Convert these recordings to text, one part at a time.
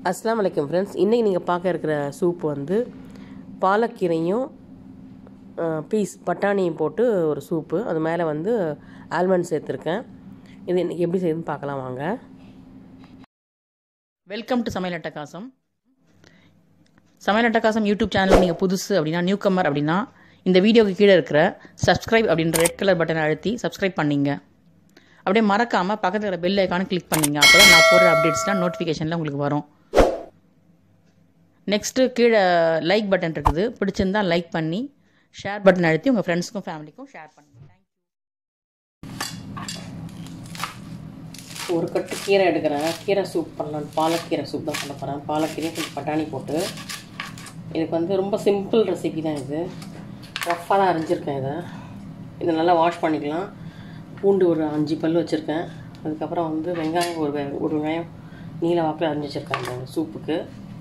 அஸ்லாம் வலைக்கம் ஃப்ரெண்ட்ஸ் இன்றைக்கி நீங்கள் பார்க்க இருக்கிற சூப் வந்து பாலக்கீரையும் பீஸ் பட்டாணியும் போட்டு ஒரு சூப்பு அது மேலே வந்து ஆல்மண்ட் சேர்த்துருக்கேன் இது இன்றைக்கி எப்படி செய்யுதுன்னு பார்க்கலாம் வாங்க வெல்கம் டு சமையல் அட்டகாசம் சமையல் அட்டகாசம் யூடியூப் சேனல் நீங்கள் புதுசு அப்படின்னா நியூ கம்மர் அப்படின்னா இந்த வீடியோக்கு கீழே இருக்கிற சப்ஸ்கிரைப் அப்படின்ற ரெட் கலர் பட்டனை அழுத்தி சப்ஸ்கிரைப் பண்ணிங்க அப்படியே மறக்காமல் பக்கத்தில் இருக்கிற பெல் ஐக்கானை கிளிக் பண்ணிங்க அப்போ தான் நான் போடுற அப்டேட்ஸ்லாம் நோட்டிஃபிகேஷனில் உங்களுக்கு வரும் நெக்ஸ்ட்டு கீழே லைக் பட்டன் இருக்குது பிடிச்சிருந்தா லைக் பண்ணி ஷேர் பட்டன் அழுத்தி உங்கள் ஃப்ரெண்ட்ஸ்க்கும் ஃபேமிலிக்கும் ஷேர் பண்ணுங்கள் ஒரு கட்டு கீரை எடுக்கிறேன் கீரை சூப் பண்ணலாம் பாலக்கீரை சூப் தான் பண்ண போகிறேன் பாலக்கீரையும் கொஞ்சம் பட்டாணி போட்டு இதுக்கு வந்து ரொம்ப சிம்பிள் ரெசிபி தான் இது ரஃப்பாக தான் அரைஞ்சிருக்கேன் இதை இதை நல்லா வாஷ் பண்ணிக்கலாம் பூண்டு ஒரு அஞ்சு பல் வச்சுருக்கேன் அதுக்கப்புறம் வந்து வெங்காயம் ஒரு வெ- ஒரு வெங்காயம் நீல வாக்கில் அரிஞ்சு வச்சுருக்கேன் இந்த சூப்புக்கு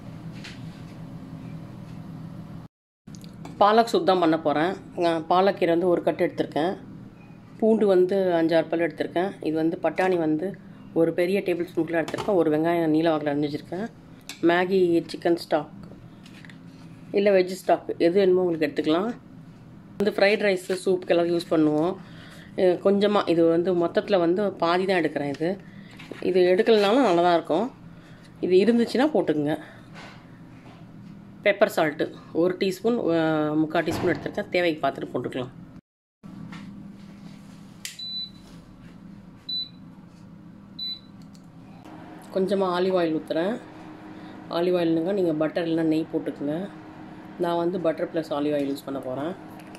பாலக் சூப் தான் பண்ண போகிறேன் பாலக்கீரை வந்து ஒரு கட்டு எடுத்திருக்கேன் பூண்டு வந்து அஞ்சாறு பல் எடுத்திருக்கேன் இது வந்து பட்டாணி வந்து ஒரு பெரிய டேபிள் ஸ்பூனில் எடுத்திருக்கேன் ஒரு வெங்காயம் நீல வாக்கில் அரிஞ்சு வச்சுருக்கேன் மேகி சிக்கன் ஸ்டாக் இல்லை வெஜ் ஸ்டாக் எது வேணுமோ உங்களுக்கு எடுத்துக்கலாம் வந்து ஃப்ரைட் ரைஸு சூப்புக்கெல்லாம் யூஸ் பண்ணுவோம் கொஞ்சமாக இது வந்து மொத்தத்தில் வந்து பாதி தான் எடுக்கிறேன் இது இது எடுக்கலனாலும் நல்லா தான் இருக்கும் இது இருந்துச்சுன்னா போட்டுக்குங்க பெப்பர் சால்ட்டு ஒரு டீஸ்பூன் முக்கால் டீஸ்பூன் எடுத்துருக்கேன் தேவைக்கு பார்த்துட்டு போட்டுக்கலாம் கொஞ்சமாக ஆலிவ் ஆயில் ஊற்றுறேன் ஆலிவ் ஆயில்னுங்க நீங்கள் பட்டர் இல்லைனா நெய் போட்டுக்குங்க நான் வந்து butter plus olive oil use பண்ண போகிறேன்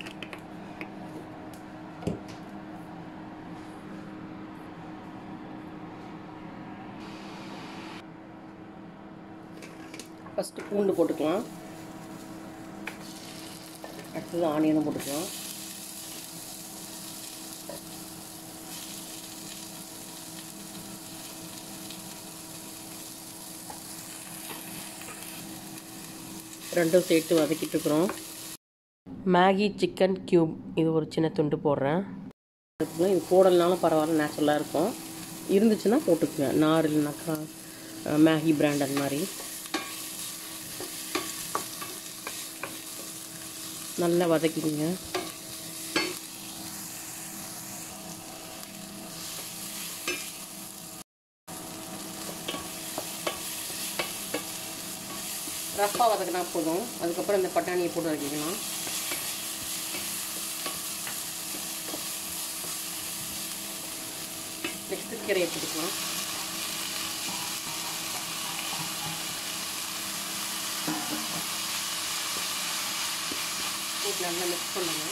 ஃபஸ்ட்டு பூண்டு போட்டுக்கலாம் அடுத்தது ஆனியனும் போட்டுக்கலாம் ரெண்டும் சேர்த்து வதக்கிட்டு இருக்கிறோம் மேகி சிக்கன் க்யூப் இது ஒரு சின்ன துண்டு போடுறேன் அதுக்கப்புறம் இது போடலனாலும் பரவாயில்ல நேச்சுரலாக இருக்கும் இருந்துச்சுன்னா போட்டுக்குங்க நார் இல்லைனாக்கா அஹ், மேகி பிராண்ட் அந்த மாதிரி நல்லா வதக்கிங்க ரஃப்பாக வதக்கினா போதும் அதுக்கப்புறம் இந்த பட்டாணியை போட்டு வதக்கிக்கலாம் நெக்ஸ்ட்டு கீரையை போட்டுக்கலாம் போட்டு நல்லா மிக்ஸ் பண்ணுங்க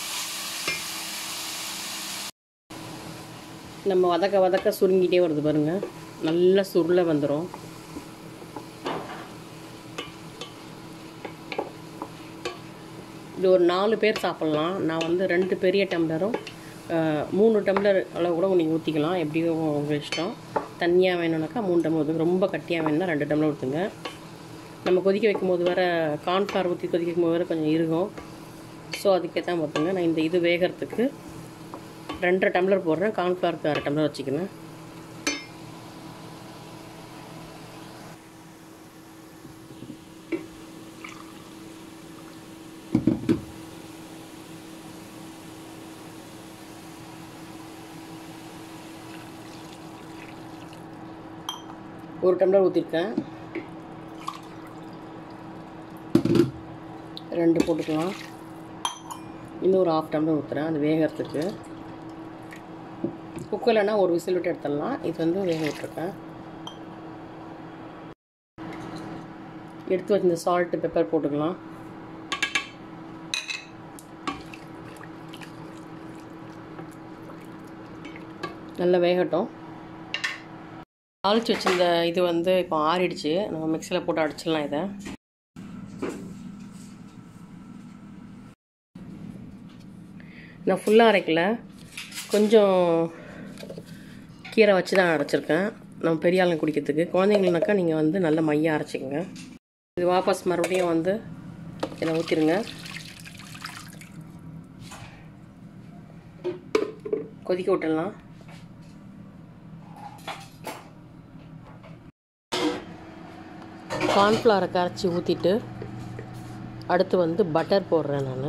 நம்ம வதக்க வதக்க சுருங்கிட்டே வருது பாருங்க நல்லா சுருள வந்துடும் இது ஒரு நாலு பேர் சாப்பிட்லாம் நான் வந்து ரெண்டு பெரிய டம்ளரும் அஹ், மூணு டம்ளர் அளவு கூட நீங்கள் ஊற்றிக்கலாம் எப்படியும் உங்கள் இஷ்டம் தண்ணியாக வேணும்னாக்கா மூணு டம்ளர் ஊற்றுங்க ரொம்ப கட்டியாக வேணும்னா ரெண்டு டம்ளர் ஊற்றுங்க நம்ம கொதிக்க வைக்கும்போது வர கார்ன்ஃப்ளவர் ஊற்றி கொதிக்க வைக்கும்போது வர கொஞ்சம் இருக்கும் ஸோ அதுக்கேற்ற பார்த்துங்க நான் இந்த இது வேகிறதுக்கு ரெண்டரை டம்ளர் போடுறேன் கார்ன்ஃப்ளவருக்கு அரை டம்ளர் வச்சுக்கிறேன் ஒரு டம்ளர் ஊற்றிருக்கேன் ரெண்டு போட்டுக்கலாம் இன்னும் ஒரு ஆஃப் டம்ளர் ஊற்றுறேன் அது வேகிறதுக்கு குக்கர்லனா ஒரு விசில் விட்டு எடுத்துடலாம் இது வந்து வேக விட்டுருக்கேன் எடுத்து வச்சிருந்த சால்ட்டு பெப்பர் போட்டுக்கலாம் நல்லா வேகட்டும் தாளிச்சு வச்சிருந்த இது வந்து இப்போ ஆறிடுச்சு நம்ம மிக்சியில் போட்டு அடிச்சிடலாம் இதை நான் ஃபுல்லாக அரைக்கல கொஞ்சம் கீரை வச்சு தான் அரைச்சிருக்கேன் நம்ம பெரிய ஆளுங்க குடிக்கிறதுக்கு குழந்தைங்களுனாக்கா நீங்கள் வந்து நல்ல மையாக அரைச்சிக்கங்க இது வாபஸ் மறுபடியும் வந்து இதை ஊற்றிடுங்க கொதிக்க விட்டுடலாம் கார்ன்ஃப்ளவரை கரைச்சி ஊற்றிட்டு அடுத்து வந்து பட்டர் போடுறேன் நான்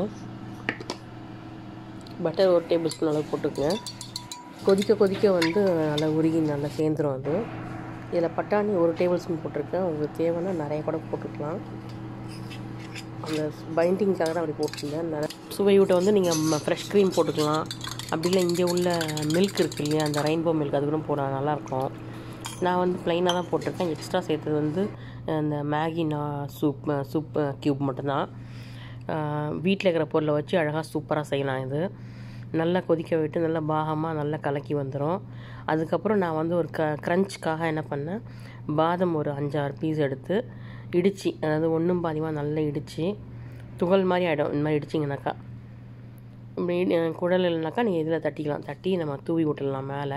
பட்டர் ஒரு டேபிள் ஸ்பூன் அளவு போட்டுக்கங்க கொதிக்க கொதிக்க வந்து நல்லா உருகி நல்லா சேர்ந்துரும் அது இதில் பட்டாணி ஒரு டேபிள் ஸ்பூன் போட்டிருக்கேன் உங்களுக்கு தேவைன்னா நிறைய கூட போட்டுக்கலாம் அந்த பைண்டிங்காக தான் அப்படி போட்டிருந்தேன் நிறைய சுவையூட்ட வந்து நீங்கள் ஃப்ரெஷ் க்ரீம் போட்டுக்கலாம் அப்படி இல்லை இங்கே உள்ள மில்க் இருக்கு இல்லையா அந்த ரெயின்போ மில்க் அது கூட போட நல்லாயிருக்கும் நான் வந்து ப்ளைனாக தான் போட்டிருக்கேன் எக்ஸ்ட்ரா சேர்த்தது வந்து இந்த மேகி நான் சூப் சூப் க்யூப் மட்டும்தான் வீட்டில் இருக்கிற பொருளை வச்சு அழகாக சூப்பராக செய்யலாம் இது நல்லா கொதிக்க விட்டு நல்லா பாகமாக நல்லா கலக்கி வந்துடும் அதுக்கப்புறம் நான் வந்து ஒரு க க்ரன்ச்சுக்காக என்ன பண்ணேன் பாதம் ஒரு அஞ்சாறு பீஸ் எடுத்து இடித்து அதாவது ஒன்றும் பாதிமாக நல்லா இடித்து துகள் மாதிரி ஆகிடும் இந்த மாதிரி இடிச்சிங்கனாக்கா இப்படி இடி- குடல் இல்லைனாக்கா நீங்கள் இதில் தட்டிக்கலாம் தட்டி நம்ம தூவி விட்டுடலாம் மேலே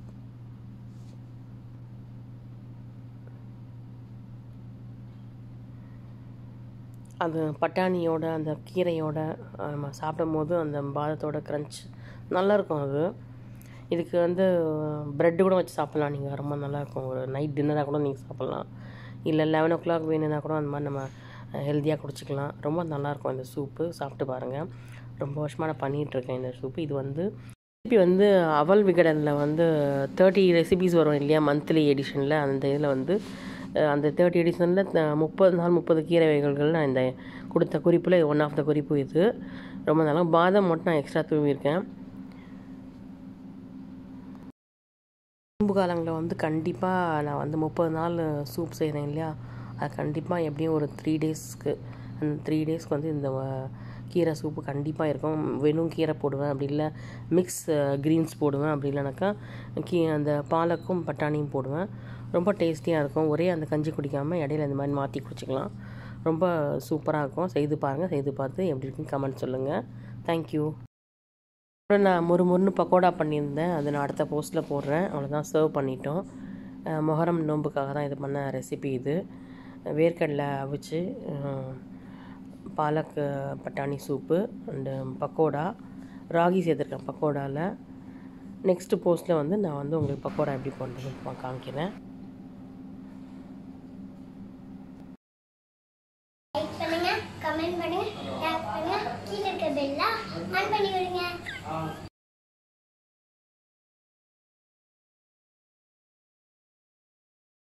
அது பட்டாணியோட அந்த கீரையோட அஹ், நம்ம சாப்பிடும் போது அந்த பாதத்தோட க்ரன்ச் நல்லாயிருக்கும் அது இதுக்கு வந்து ப்ரெட்டு கூட வச்சு சாப்பிட்லாம் நீங்கள் ரொம்ப நல்லாயிருக்கும் ஒரு நைட் டின்னராக கூட நீங்கள் சாப்பிட்லாம் இல்லை லெவன் ஓ கிளாக் வேணும்னா கூட அந்த மாதிரி நம்ம ஹெல்த்தியாக குடிச்சிக்கலாம் ரொம்ப நல்லாயிருக்கும் இந்த சூப்பு சாப்பிட்டு பாருங்கள் ரொம்ப வருஷமாக நான் பண்ணிகிட்ருக்கேன் இந்த சூப்பு இது வந்து திருப்பி வந்து அவல் விகடனில் வந்து தேர்ட்டி ரெசிபிஸ் வரும் இல்லையா மந்த்லி எடிஷனில் அந்த இதில் வந்து அஹ், அந்த தேர்ட்டி எடிஷனில் முப்பது நாள் முப்பது கீரை வகைகள் நான் இந்த கொடுத்த குறிப்பில் ஒன் ஆஃப் த குறிப்பு இது ரொம்ப நல்லா பாதாம் மட்டும் நான் எக்ஸ்ட்ரா தூவியிருக்கேன் நோன்பு காலங்களில் வந்து கண்டிப்பாக நான் வந்து முப்பது நாள் சூப் செய்கிறேன் இல்லையா அது கண்டிப்பாக எப்படியும் ஒரு த்ரீ டேஸ்க்கு அந்த த்ரீ டேஸ்க்கு வந்து இந்த அஹ், கீரை சூப்பு கண்டிப்பாக இருக்கும் வெறும் கீரை போடுவேன் அப்படி இல்லை மிக்ஸ் க்ரீன்ஸ் போடுவேன் அப்படி இல்லைனாக்கா கீ அந்த பாலக்கும் பட்டாணியும் போடுவேன் ரொம்ப டேஸ்டியாக இருக்கும் ஒரே அந்த கஞ்சி குடிக்காமல் இடையில இந்த மாதிரி மாற்றி குடிச்சிக்கலாம் ரொம்ப சூப்பராக இருக்கும் செய்து பாருங்கள் செய்து பார்த்து எப்படி இருக்குன்னு கமெண்ட் சொல்லுங்கள் தேங்க்யூ அப்புறம் நான் முறு முறுன்னு பக்கோடா பண்ணியிருந்தேன் அது நான் அடுத்த போஸ்ட்டில் போடுறேன் அவ்வளோதான் சர்வ் பண்ணிட்டோம் அஹ் மொஹரம் நோன்புக்காக தான் இது பண்ண ரெசிபி இது வேர்க்கடலை அவிச்சு அஹ், பாலக் அஹ், பட்டாணி சூப்பு அண்டு பக்கோடா ராகி சேர்த்துருக்கேன் பக்கோடாவில் நெக்ஸ்ட்டு போஸ்ட்டில் வந்து நான் வந்து உங்களுக்கு பக்கோடா எப்படி பண்ணுறதுன்னு காமிக்கிறேன் லைக் பண்ணுங்க கமெண்ட் பண்ணுங்க ஷேர் பண்ணுங்க கீழே இருக்க பெல்ல ஆன் பண்ணி விடுங்க